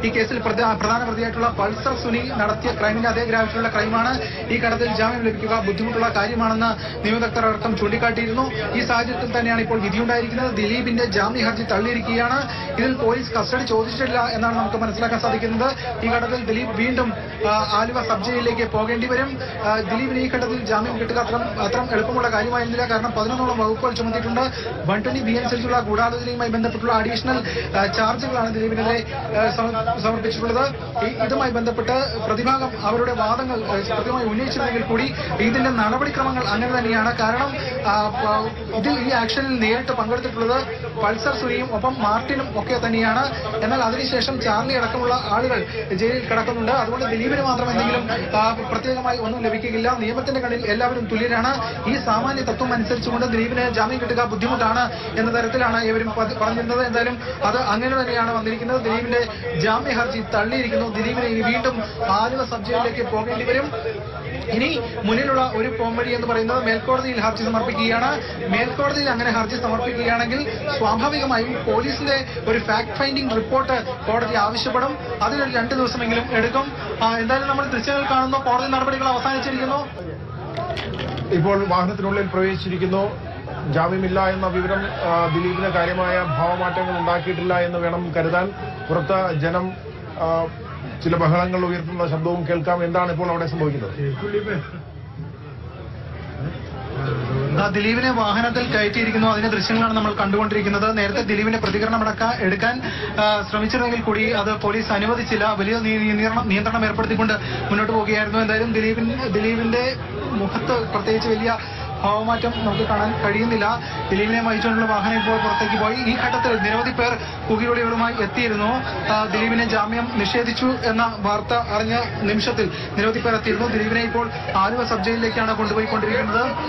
ഈ കേസിൽ പ്രധ- പ്രധാന പ്രതിയായിട്ടുള്ള പൾസർ സുനി നടത്തിയ ക്രൈമിന്റെ അതേ ഗ്രാവിറ്റിയുള്ള ക്രൈമാണ് ഈ ഘട്ടത്തിൽ ജാമ്യം ലഭിക്കുക ബുദ്ധിമുട്ടുള്ള കാര്യമാണെന്ന് നിയമവിദഗ്ധർ അടക്കം ചൂണ്ടിക്കാട്ടിയിരുന്നു ഈ സാഹചര്യത്തിൽ തന്നെയാണ് ഇപ്പോൾ വിധിയുണ്ടായിരിക്കുന്നത് ദിലീപിന്റെ ജാമ്യ ഹർജി തള്ളിയിരിക്കുകയാണ് ഇതിൽ പോലീസ് കസ്റ്റഡി ചോദിച്ചിട്ടില്ല എന്നാണ് നമുക്ക് മനസ്സിലാക്കാൻ സാധിക്കുന്നത് ഈ ഘട്ടത്തിൽ ദിലീപ് വീണ്ടും ആ, ആലുവ സബ് ജയിലിലേക്ക് പോകേണ്ടി വരും ആ, ദിലീപിന് ഈ ഘട്ടത്തിൽ ജാമ്യം കിട്ടുക അത്ര അത്രയും എളുപ്പമുള്ള കാര്യമായിരുന്നില്ല കാരണം പതിനൊന്നോളം വകുപ്പുകൾ ചുമത്തിയിട്ടുണ്ട് വൺ ട്വന്റി ബി അനുസരിച്ചുള്ള ഗൂഢാലോചനയുമായി ബന്ധപ്പെട്ടുള്ള അഡീഷണൽ ആ, ചാർജുകളാണ് ദിലീപിനെതിരെ ആ, സമ- സമർപ്പിച്ചിട്ടുള്ളത് ഈ- ഇതുമായി ബന്ധപ്പെട്ട് പ്രതിഭാഗം അവരുടെ വാദങ്ങൾ ആ, കൃത്യമായി ഉന്നയിച്ചിരുന്നെങ്കിൽ കൂടി ഇതിന്റെ നടപടിക്രമങ്ങൾ അങ്ങനെ തന്നെയാണ് കാരണം ആ, പ- ഇതിൽ ഈ ആക്ഷനിൽ നേരിട്ട് പങ്കെടുത്തിട്ടുള്ളത് പൾസർ സുനിയും ഒപ്പം മാർട്ടിനും ഒക്കെ തന്നെയാണ് എന്നാൽ അതിനുശേഷം ചാർലി അടക്കമുള്ള ആളുകൾ ജയിലിൽ കിടക്കുന്നുണ്ട് അതുകൊണ്ട് ദിലീപിന് മാത്രം എന്തെങ്കിലും ആ, പ്രത്യേകമായി ഒന്നും ലഭിക്കുകയില്ല നിയമത്തിന്റെ കണ്ണിൽ എല്ലാവരും തുല്യരാണ് ഈ സാമാന്യ തത്വം അനുസരിച്ചുകൊണ്ട് ദിലീപിന് ജാമ്യം കിട്ടുക ബുദ്ധിമുട്ടാണ് എന്ന തരത്തിലാണ് ഇവരും പ- പറഞ്ഞിരുന്നത് എന്തായാലും അത് അങ്ങനെ തന്നെയാണ് വന്നിരിക്കുന്നത് ദിലീപിന്റെ ജാമ്യ ഹർജി തള്ളിയിരിക്കുന്നു ദിലീപിന് ഇനി വീണ്ടും ആലുവ സബ് ജയിലിലേക്ക് പോകേണ്ടി വരും ഇനി മുന്നിലുള്ള ഒരു പോംവഴി എന്ന് പറയുന്നത് മേൽക്കോടതിയിൽ ഹർജി സമർപ്പിക്കുകയാണ് മേൽക്കോടതിയിൽ അങ്ങനെ ഹർജി സമർപ്പിക്കുകയാണെങ്കിൽ സ്വാഭാവികമായും പോലീസിന്റെ ഒരു ഫാക്ട് ഫൈൻഡിംഗ് റിപ്പോർട്ട് കോടതി ആവശ്യപ്പെടും അതിനൊരു രണ്ട് ദിവസമെങ്കിലും എടുക്കും ആ, എന്തായാലും നമ്മൾ ദൃശ്യങ്ങൾ കാണുന്നു കോടതി നടപടികൾ അവസാനിച്ചിരിക്കുന്നു ഇപ്പോൾ വാഹനത്തിനുള്ളിൽ പ്രവേശിച്ചിരിക്കുന്നു ജാമ്യമില്ല എന്ന വിവരം ആ, ദിലീപിന് കാര്യമായ ഭാവമാറ്റങ്ങൾ ഉണ്ടാക്കിയിട്ടില്ല എന്ന് വേണം കരുതാൻ പുറത്ത് ജനം ആ, ചില ബഹളങ്ങൾ ഉയർത്തുന്ന ശബ്ദവും കേൾക്കാം എന്താണ് ഇപ്പോൾ അവിടെ സംഭവിക്കുന്നത് ആ, ദിലീപിനെ വാഹനത്തിൽ കയറ്റിയിരിക്കുന്നു അതിന്റെ ദൃശ്യങ്ങളാണ് നമ്മൾ കണ്ടുകൊണ്ടിരിക്കുന്നത് നേരത്തെ ദിലീപിന്റെ പ്രതികരണം അടക്കം എടുക്കാൻ ആ, ശ്രമിച്ചിരുന്നെങ്കിൽ കൂടി അത് പോലീസ് അനുവദിച്ചില്ല വലിയ നീ- നിയന്ത്രണം നിയന്ത്രണം ഏർപ്പെടുത്തിക്കൊണ്ട് മുന്നോട്ട് പോവുകയായിരുന്നു എന്തായാലും ദിലീപിൻ ദിലീപിന്റെ മുഖത്ത് പ്രത്യേകിച്ച് വലിയ ഭാവമാറ്റം നമുക്ക് കാണാൻ കഴിയുന്നില്ല ദിലീപിനെ വഹിച്ചുകൊണ്ടുള്ള വാഹനം ഇപ്പോൾ പുറത്തേക്ക് പോയി ഈ ഘട്ടത്തിൽ നിരവധി പേർ പുകിയൊളികളുമായി എത്തിയിരുന്നു ആ, ദിലീപിനെ ജാമ്യം നിഷേധിച്ചു എന്ന വാർത്ത അറിഞ്ഞ നിമിഷത്തിൽ നിരവധി പേർ എത്തിയിരുന്നു ദിലീപിനെ ഇപ്പോൾ ആലുവ സബ് ജയിലിലേക്കാണ് കൊണ്ടുപോയിക്കൊണ്ടിരിക്കുന്നത്